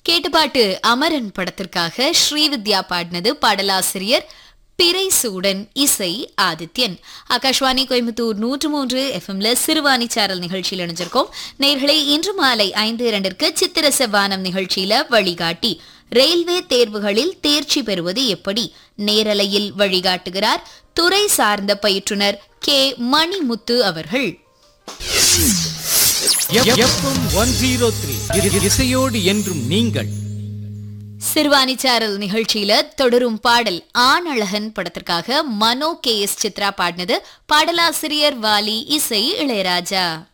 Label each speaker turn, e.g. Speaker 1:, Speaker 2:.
Speaker 1: கேட்ட பாட்டு அமரன் படத்திற்காக ஸ்ரீவித்யா பாடினது பாடலாசிரியர் பிறைசூடன் இசை ஆதித்யன் ஆகாஷ்வாணி கோயம்புத்தூர் நூற்று மூன்று எஃப்எம்ல சிறுவாணி சாரல் நிகழ்ச்சியில் இணைஞ்சிருக்கோம் நேர்களை இன்று மாலை ஐந்து இரண்டிற்கு சித்திர செவ்வானம் நிகழ்ச்சியில வழிகாட்டி ரயில்வே தேர்வுகளில் தேர்ச்சி பெறுவது எப்படி நேரலையில் வழிகாட்டுகிறார் துறை சார்ந்த பயிற்றுனர் கே மணிமுத்து அவர்கள்
Speaker 2: எஃப்எம் ஒன் ஜீரோ த்ரீ இசையோடு என்றும் நீங்கள்
Speaker 1: சிறுவாணிச்சாரல் நிகழ்ச்சியில தொடரும் பாடல் ஆணழகன் படத்திற்காக மனோ கே எஸ் சித்ரா பாடினது பாடலாசிரியர் வாலி இசை இளையராஜா